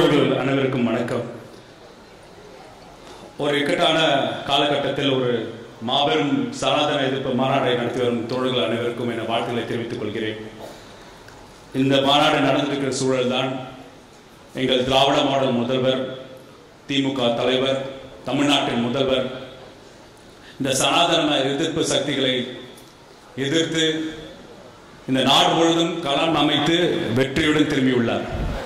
தோழர்கள் அனைவருக்கும் வணக்கம் ஒரு இக்கட்டான காலகட்டத்தில் ஒரு மாபெரும் சனாதன எதிர்ப்பு மாநாட்டை நடத்தி வரும் தோழர்கள் அனைவருக்கும் என வாழ்த்துக்களை தெரிவித்துக் கொள்கிறேன் இந்த மாநாடு நடந்திருக்கிற சூழல்தான் எங்கள் திராவிட மாடல் முதல்வர் திமுக தலைவர் தமிழ்நாட்டின் முதல்வர் இந்த சனாதன எதிர்ப்பு சக்திகளை எதிர்த்து இந்த நாடு முழுவதும் களம் அமைத்து வெற்றியுடன் திரும்பியுள்ளார்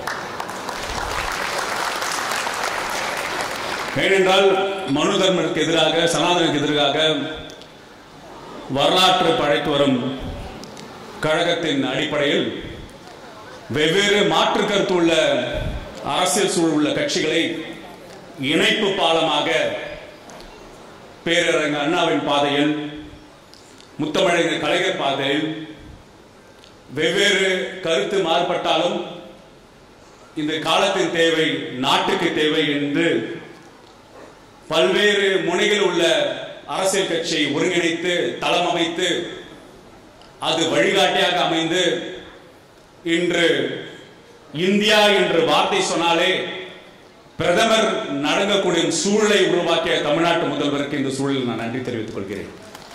ஏனென்றால் மனு தர்மனுக்கு எதிராக சனாதனுக்கு எதிராக வரலாற்று படைத்து வரும் கழகத்தின் அடிப்படையில் வெவ்வேறு மாற்று கருத்து உள்ள அரசியல் சூழல் உள்ள கட்சிகளை இணைப்பு பாலமாக பேரரங்க அண்ணாவின் பாதையில் முத்தமிழக கலைஞர் பாதையில் வெவ்வேறு கருத்து மாறுபட்டாலும் இந்த காலத்தின் தேவை நாட்டுக்கு தேவை என்று பல்வேறு முனைகள் உள்ள அரசியல் கட்சியை ஒருங்கிணைத்து தளம் அமைத்து அது வழிகாட்டியாக அமைந்து இன்று இந்தியா என்று வார்த்தை சொன்னாலே பிரதமர் நடங்கக்கூடிய சூழலை உருவாக்கிய தமிழ்நாட்டு முதல்வருக்கு இந்த சூழலில் நான் நன்றி தெரிவித்துக் கொள்கிறேன்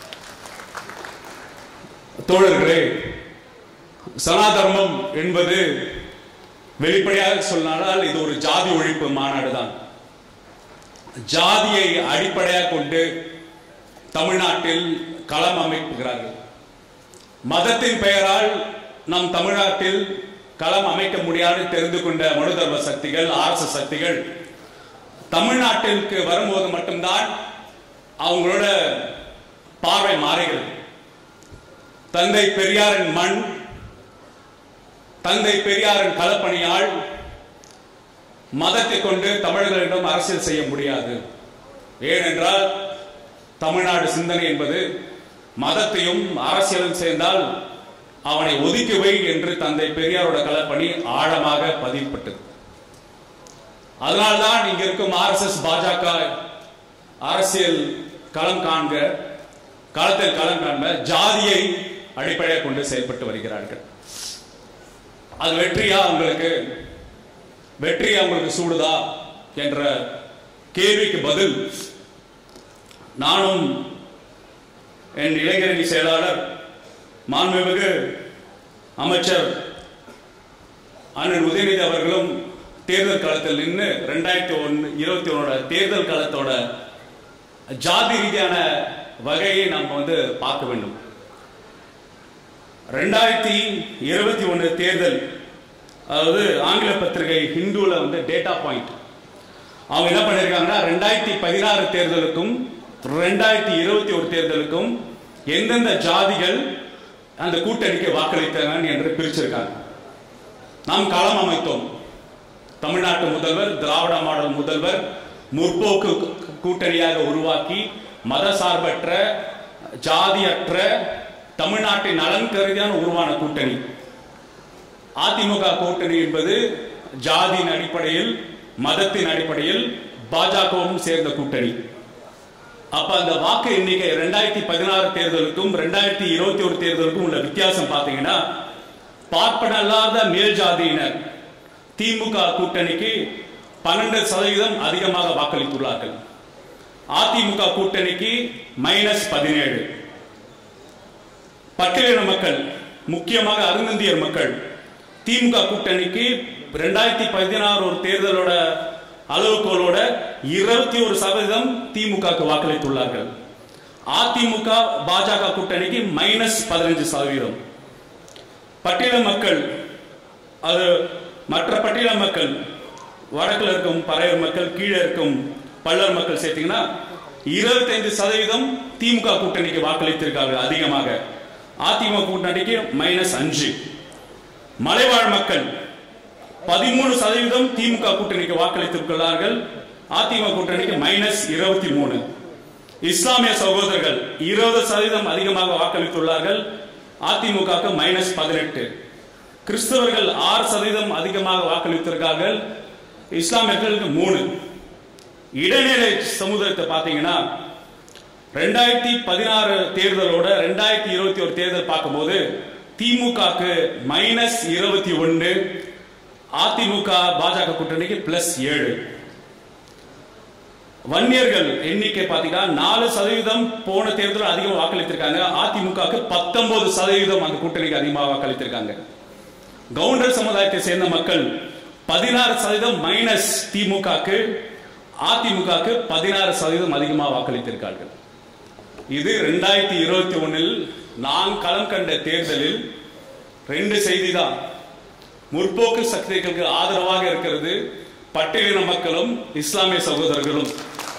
தோழர்களே சனாதர்மம் என்பது வெளிப்படையாக சொன்னால் இது ஒரு ஜாதி ஒழிப்பு மாநாடு தான் ஜாதியை அடிப்படையாக கொண்டு தமிழ்நாட்டில் களம் அமைப்புகிறார்கள் மதத்தின் பெயரால் நம் தமிழ்நாட்டில் களம் அமைக்க முடியாது தெரிந்து கொண்ட மனுதர்ம சக்திகள் ஆர்எஸ் சக்திகள் தமிழ்நாட்டிற்கு வரும்போது மட்டும்தான் அவங்களோட பார்வை மாறுகிறது தந்தை பெரியாரின் மண் தந்தை பெரியாரின் களப்பணியால் மதத்தை கொண்டு தமிழர்களிடம் அரசியல் செய்ய முடியாது ஏனென்றால் தமிழ்நாடு சிந்தனை என்பது மதத்தையும் அரசியலும் சேர்ந்தால் அவனை ஒதுக்கி வை என்று தந்தை பெரியாரோட களப்பணி ஆழமாக பதிவுப்பட்டது அதனால்தான் இங்க இருக்கும் ஆர்எஸ்எஸ் பாஜக அரசியல் களம் காண்க களத்தில் களம் காண்ப ஜாதியை அடிப்படையாக கொண்டு செயல்பட்டு வருகிறார்கள் அது வெற்றியா உங்களுக்கு வெற்றி அவங்களுக்கு சூடுதா என்ற கேள்விக்கு பதில் நானும் என் இளைஞரணி செயலாளர் மாண்புமிகு அமைச்சர் அண்ணன் உதயநிதி அவர்களும் தேர்தல் காலத்தில் நின்று ரெண்டாயிரத்தி ஒன்று இருபத்தி ஒன்னோட தேர்தல் காலத்தோட ஜாதி ரீதியான வகையை நம்ம வந்து பார்க்க வேண்டும் ரெண்டாயிரத்தி இருபத்தி ஒன்று தேர்தல் அதாவது ஆங்கில பத்திரிகை ஹிந்துல வந்து டேட்டா பாயிண்ட் அவங்க என்ன பண்ணிருக்காங்கன்னா ரெண்டாயிரத்தி பதினாறு தேர்தலுக்கும் ரெண்டாயிரத்தி இருபத்தி ஒரு தேர்தலுக்கும் எந்தெந்த ஜாதிகள் அந்த கூட்டணிக்கு வாக்களித்தன என்று பிரிச்சிருக்காங்க நாம் களம் அமைத்தோம் தமிழ்நாட்டு முதல்வர் திராவிட மாடல் முதல்வர் முற்போக்கு கூட்டணியாக உருவாக்கி மத சார்பற்ற ஜாதியற்ற தமிழ்நாட்டின் நலன் கருதியான உருவான கூட்டணி அதிமுக கூட்டணி என்பது ஜாதியின் அடிப்படையில் மதத்தின் அடிப்படையில் பாஜகவும் சேர்ந்த கூட்டணி அப்ப அந்த வாக்கு எண்ணிக்கை ரெண்டாயிரத்தி பதினாறு தேர்தலுக்கும் ரெண்டாயிரத்தி இருபத்தி ஒரு தேர்தலுக்கும் உள்ள வித்தியாசம் பாத்தீங்கன்னா பார்ப்பனல்லாத மேல் ஜாதியினர் திமுக கூட்டணிக்கு பன்னெண்டு சதவீதம் அதிகமாக வாக்களித்துள்ளார்கள் அதிமுக கூட்டணிக்கு மைனஸ் பதினேழு பட்டியலின மக்கள் முக்கியமாக அருந்தந்தியர் மக்கள் திமுக கூட்டணிக்கு ரெண்டாயிரத்தி பதினாறு ஒரு தேர்தலோட அளவுகோலோட இருபத்தி ஒரு சதவீதம் திமுக வாக்களித்துள்ளார்கள் அதிமுக பாஜக கூட்டணிக்கு மைனஸ் பதினஞ்சு சதவீதம் பட்டியல மக்கள் அது மற்ற பட்டியல மக்கள் வடக்கில் இருக்கும் பறையர் மக்கள் கீழே இருக்கும் பல்லர் மக்கள் சேர்த்தீங்கன்னா இருபத்தைந்து சதவீதம் திமுக கூட்டணிக்கு வாக்களித்திருக்கார்கள் அதிகமாக அதிமுக கூட்டணிக்கு மைனஸ் அஞ்சு மலைவாழ் மக்கள் பதிமூணு சதவீதம் திமுக கூட்டணிக்கு வாக்களித்திருக்கிறார்கள் அதிமுக கூட்டணிக்கு மைனஸ் இருபத்தி மூணு இஸ்லாமிய சகோதரர்கள் இருபது சதவீதம் அதிகமாக வாக்களித்துள்ளார்கள் அதிமுக மைனஸ் பதினெட்டு கிறிஸ்தவர்கள் ஆறு சதவீதம் அதிகமாக வாக்களித்திருக்கார்கள் இஸ்லாமியர்களுக்கு மூணு இடைநிலை சமுதாயத்தை பார்த்தீங்கன்னா ரெண்டாயிரத்தி பதினாறு தேர்தலோட ரெண்டாயிரத்தி இருபத்தி ஒரு தேர்தல் பார்க்கும்போது திமுகக்கு மைனஸ் இருபத்தி ஒன்று அதிமுக பாஜக கூட்டணிக்கு பிளஸ் ஏழு வன்னியர்கள் எண்ணிக்கை பாத்தீங்கன்னா நாலு சதவீதம் போன தேர்தலில் அதிகம் வாக்களித்திருக்காங்க அதிமுகவுக்கு பத்தொன்பது சதவீதம் அந்த கூட்டணிக்கு அதிகமாக வாக்களித்திருக்காங்க கவுண்டர் சமுதாயத்தை சேர்ந்த மக்கள் பதினாறு சதவீதம் மைனஸ் திமுகக்கு அதிமுகக்கு பதினாறு சதவீதம் அதிகமாக வாக்களித்திருக்கார்கள் இது ரெண்டாயிரத்தி இருபத்தி ஒன்னில் நான் களம் கண்ட தேர்தலில் ரெண்டு செய்தி தான் முற்போக்கு சக்திகளுக்கு ஆதரவாக இருக்கிறது பட்டியலின மக்களும் இஸ்லாமிய சகோதரர்களும்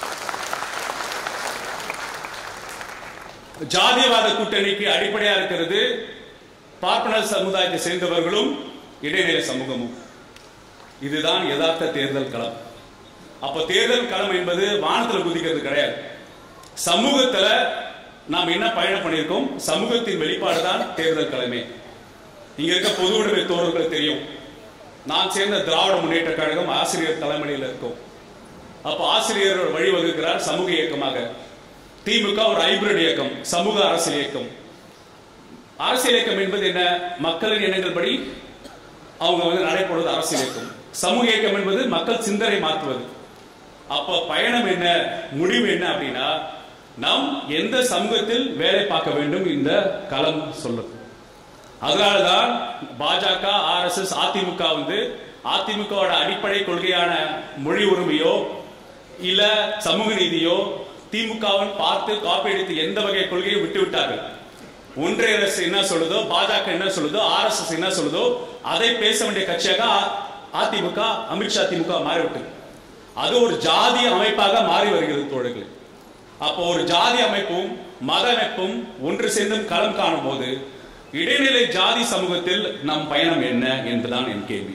ஜாதியவாத கூட்டணிக்கு அடிப்படையா இருக்கிறது பார்ப்பனர் சமுதாயத்தை சேர்ந்தவர்களும் இடைநிலை சமூகமும் இதுதான் யதார்த்த தேர்தல் களம் அப்ப தேர்தல் களம் என்பது வானத்துல குதிக்கிறது கிடையாது சமூகத்துல நாம் என்ன பயணம் பண்ணியிருக்கோம் சமூகத்தின் வெளிப்பாடு தான் தேர்தல் களமே இங்க இருக்க பொது உடைமை தோழர்கள் தெரியும் நான் சேர்ந்த திராவிட முன்னேற்ற கழகம் ஆசிரியர் தலைமையில் இருக்கும் அப்ப ஆசிரியர் வழிவகுக்கிறார் சமூக இயக்கமாக திமுக ஒரு ஹைபிரிட் இயக்கம் சமூக அரசியல் இயக்கம் அரசியல் இயக்கம் என்பது என்ன மக்களின் எண்ணங்கள் படி அவங்க வந்து நடைபெறுவது அரசியல் இயக்கம் சமூக இயக்கம் என்பது மக்கள் சிந்தனை மாற்றுவது அப்ப பயணம் என்ன முடிவு என்ன அப்படின்னா நாம் எந்த சமூகத்தில் வேலை பார்க்க வேண்டும் இந்த களம் சொல்லுது அதனாலதான் பாஜக ஆர்எஸ்எஸ் அதிமுக வந்து அதிமுகவோட அடிப்படை கொள்கையான மொழி உரிமையோ இல்ல சமூக நீதியோ திமுகவின் பார்த்து காப்பி அடித்து எந்த வகை கொள்கையை விட்டு விட்டார்கள் ஒன்றிய அரசு என்ன சொல்லுதோ பாஜக என்ன சொல்லுதோ ஆர்எஸ்எஸ் என்ன சொல்லுதோ அதை பேச வேண்டிய கட்சியாக அ- அதிமுக அமித்ஷா திமுக மாறிவிட்டது அது ஒரு ஜாதி அமைப்பாக மாறி வருகிறது தோழர்களே அப்போ ஒரு ஜாதி அமைப்பும் மத அமைப்பும் ஒன்று சேர்ந்தும் களம் காணும் போது இடைநிலை ஜாதி சமூகத்தில் நம் பயணம் என்ன என்பதுதான் என் கேள்வி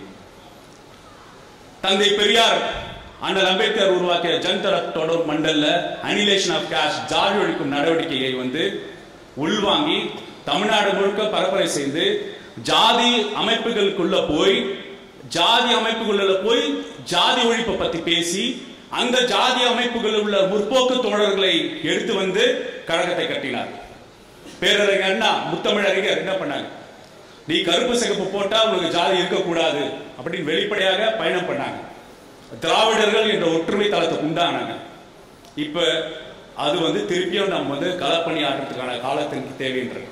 தந்தை பெரியார் அண்ணல் அம்பேத்கர் உருவாக்கிய ஜன்தர் தொடர் மண்டல்ல அனிலேஷன் ஆஃப் கேஷ் ஜாதி ஒழிக்கும் நடவடிக்கையை வந்து உள்வாங்கி தமிழ்நாடு முழுக்க பரப்புரை செய்து ஜாதி அமைப்புகளுக்குள்ள போய் ஜாதி அமைப்புகளுள்ள போய் ஜாதி ஒழிப்பை பத்தி பேசி அந்த ஜாதி அமைப்புகளில் உள்ள முற்போக்கு தோழர்களை எடுத்து வந்து கழகத்தை கட்டினார் பேரறிஞர் அண்ணா முத்தமிழறிஞர் என்ன பண்ணாங்க நீ கருப்பு சிகப்பு போட்டா உனக்கு ஜாதி இருக்கக்கூடாது அப்படின்னு வெளிப்படையாக பயணம் பண்ணாங்க திராவிடர்கள் என்ற ஒற்றுமை தளத்தை உண்டானாங்க இப்ப அது வந்து திருப்பியும் நம்ம வந்து களப்பணி ஆடுறதுக்கான காலத்திற்கு தேவைன்றது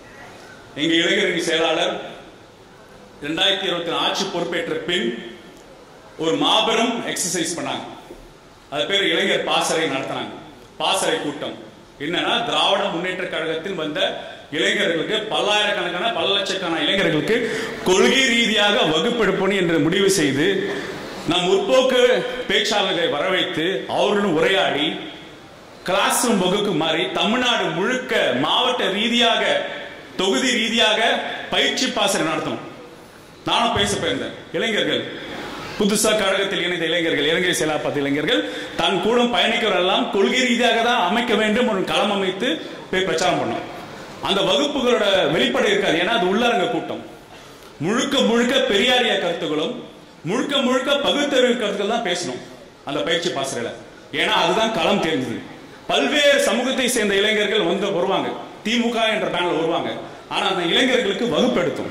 எங்க இளைஞரணி செயலாளர் ரெண்டாயிரத்தி இருபத்தி ஆட்சி பொறுப்பேற்ற பின் ஒரு மாபெரும் எக்ஸசைஸ் பண்ணாங்க அது பேர் இளைஞர் பாசறை நடத்தினாங்க பாசறை கூட்டம் என்னன்னா திராவிட முன்னேற்ற கழகத்தில் வந்த இளைஞர்களுக்கு பல்லாயிரக்கணக்கான பல லட்சக்கணக்கான இளைஞர்களுக்கு கொள்கை ரீதியாக வகுப்பெடுப்பணும் என்று முடிவு செய்து நம் முற்போக்கு பேச்சாளர்களை வரவைத்து அவர்களுடன் உரையாடி கிளாஸ் ரூம் வகுப்பு மாறி தமிழ்நாடு முழுக்க மாவட்ட ரீதியாக தொகுதி ரீதியாக பயிற்சி பாசறை நடத்தணும் நானும் பேச போயிருந்தேன் இளைஞர்கள் புதுசா கழகத்தில் இணைந்த இளைஞர்கள் இலங்கை செயலாப்பத்த இளைஞர்கள் தன் கூட பயணிக்கிறவரெல்லாம் கொள்கை ரீதியாக தான் அமைக்க வேண்டும் ஒரு களம் அமைத்து போய் பிரச்சாரம் பண்ணோம் அந்த வகுப்புகளோட வெளிப்பாடு இருக்காது ஏன்னா அது உள்ளரங்க கூட்டம் முழுக்க முழுக்க பெரியாரிய கருத்துகளும் முழுக்க முழுக்க பகுத்தறிவு கருத்துக்கள் தான் பேசணும் அந்த பயிற்சி பாசறையில ஏன்னா அதுதான் களம் தெரிஞ்சது பல்வேறு சமூகத்தை சேர்ந்த இளைஞர்கள் வந்து வருவாங்க திமுக என்ற பேனல் வருவாங்க ஆனா அந்த இளைஞர்களுக்கு வகுப்பெடுத்தோம்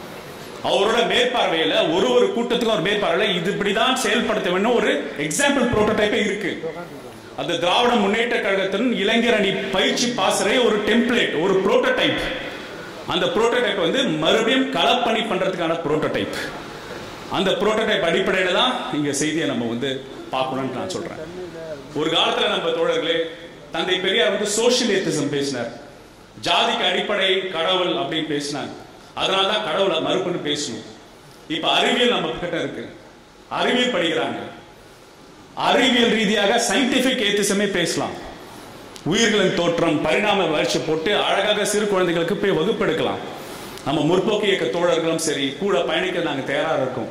அவரோட மேற்பார்வையில ஒரு ஒரு கூட்டத்துக்கும் ஒரு மேற்பார்வையில இது இப்படிதான் செயல்படுத்த வேண்டும் ஒரு எக்ஸாம்பிள் புரோட்டோடைப்பே இருக்கு அந்த திராவிட முன்னேற்ற கழகத்தின் இளைஞர் அணி பயிற்சி பாசறை ஒரு டெம்ப்ளேட் ஒரு புரோட்டோடைப் அந்த புரோட்டோடைப் வந்து மறுபடியும் களப்பணி பண்றதுக்கான புரோட்டோடைப் அந்த புரோட்டோடைப் அடிப்படையில தான் இங்க செய்தியை நம்ம வந்து பார்க்கணும்னு நான் சொல்றேன் ஒரு காலத்துல நம்ம தோழர்களே தந்தை பெரியார் வந்து சோசியல் ஏத்திசம் பேசினார் ஜாதிக்கு அடிப்படை கடவுள் அப்படின்னு பேசினாங்க அதனால தான் கடவுளை மறுப்புன்னு பேசணும் இப்ப அறிவியல் நம்ம கிட்ட இருக்கு அறிவியல் படிக்கிறாங்க அறிவியல் ரீதியாக சயின்டிபிக் ஏத்திசமே பேசலாம் உயிர்களின் தோற்றம் பரிணாம வளர்ச்சி போட்டு அழகாக சிறு குழந்தைகளுக்கு போய் வகுப்பெடுக்கலாம் நம்ம முற்போக்கு இயக்க தோழர்களும் சரி கூட பயணிக்க நாங்க தயாரா இருக்கோம்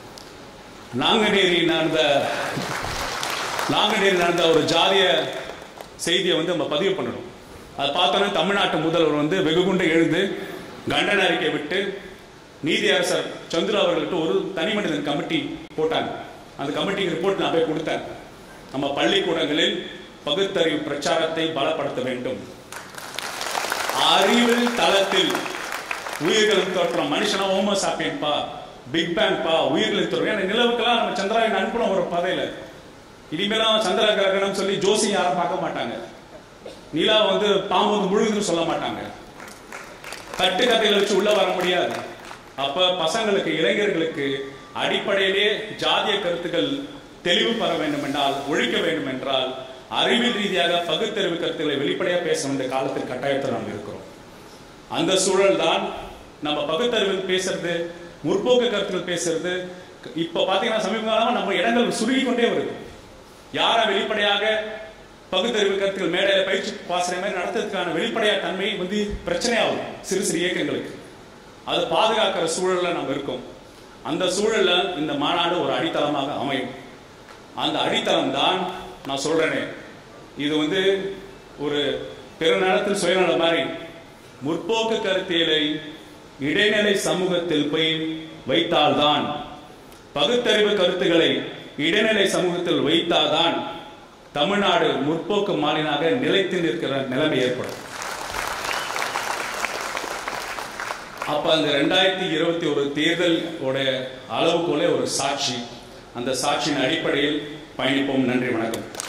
நாங்குநேரி நடந்த நாங்குநேரி நடந்த ஒரு ஜாதிய செய்தியை வந்து நம்ம பதிவு பண்ணணும் அதை பார்த்தோன்னா தமிழ்நாட்டு முதல்வர் வந்து வெகுகுண்டு எழுந்து கண்டன அறிக்கை விட்டு நீதியரசர் சந்திர அவர்கள்ட்ட ஒரு தனி மனிதன் கமிட்டி போட்டாங்க அந்த கமிட்டி ரிப்போர்ட் நான் போய் கொடுத்தேன் நம்ம பள்ளிக்கூடங்களில் பகுத்தறிவு பிரச்சாரத்தை பலப்படுத்த வேண்டும் அறிவில் தளத்தில் உயிர்களும் தோற்றம் மனுஷனா ஓமோ சாப்பியன்பா பிக் பேங் பா உயிர்களை துறை ஏன்னா நிலவுக்கெல்லாம் நம்ம சந்திராயன் அனுப்பணும் ஒரு பாதையில இனிமேலாம் சந்திர கிரகணம் சொல்லி ஜோசியம் யாரும் பார்க்க மாட்டாங்க நிலா வந்து பாம்பு வந்து முழுகுதுன்னு சொல்ல மாட்டாங்க கட்டு கதையில வச்சு உள்ள வர முடியாது அப்ப பசங்களுக்கு இளைஞர்களுக்கு அடிப்படையிலே ஜாதிய கருத்துக்கள் தெளிவு பெற வேண்டும் என்றால் ஒழிக்க வேண்டும் என்றால் அறிவியல் ரீதியாக பகுத்தறிவு கருத்துக்களை வெளிப்படையா பேச வேண்டிய காலத்தில் கட்டாயத்தில் நாம் இருக்கிறோம் அந்த சூழல் தான் நம்ம பகுத்தறிவில் பேசுறது முற்போக்கு கருத்துக்கள் பேசுறது இப்ப பாத்தீங்கன்னா சமீப காலமா நம்ம இடங்கள் சுருங்கி கொண்டே வருது யாரை வெளிப்படையாக பகுத்தறிவு கருத்துக்கள் மேடையில பயிற்சி பாசறை மாதிரி நடத்துறதுக்கான வெளிப்படையா தன்மை வந்து பிரச்சனையாகும் சிறு சிறு இயக்கங்களுக்கு அதை பாதுகாக்கிற சூழல்ல நம்ம இருக்கோம் அந்த சூழல்ல இந்த மாநாடு ஒரு அடித்தளமாக அமையும் அந்த அடித்தளம் தான் நான் சொல்றேனே இது வந்து ஒரு பெருநலத்தில் சுயநலம் மாதிரி முற்போக்கு கருத்தியலை இடைநிலை சமூகத்தில் போய் வைத்தால்தான் பகுத்தறிவு கருத்துக்களை இடைநிலை சமூகத்தில் வைத்தால்தான் தமிழ்நாடு முற்போக்கு மாநிலமாக நிலைத்து நிற்கிற நிலைமை ஏற்படும் அப்ப அந்த ரெண்டாயிரத்தி இருபத்தி ஒரு தேர்தல் அளவுக்குள்ளே ஒரு சாட்சி அந்த சாட்சியின் அடிப்படையில் பயணிப்போம் நன்றி வணக்கம்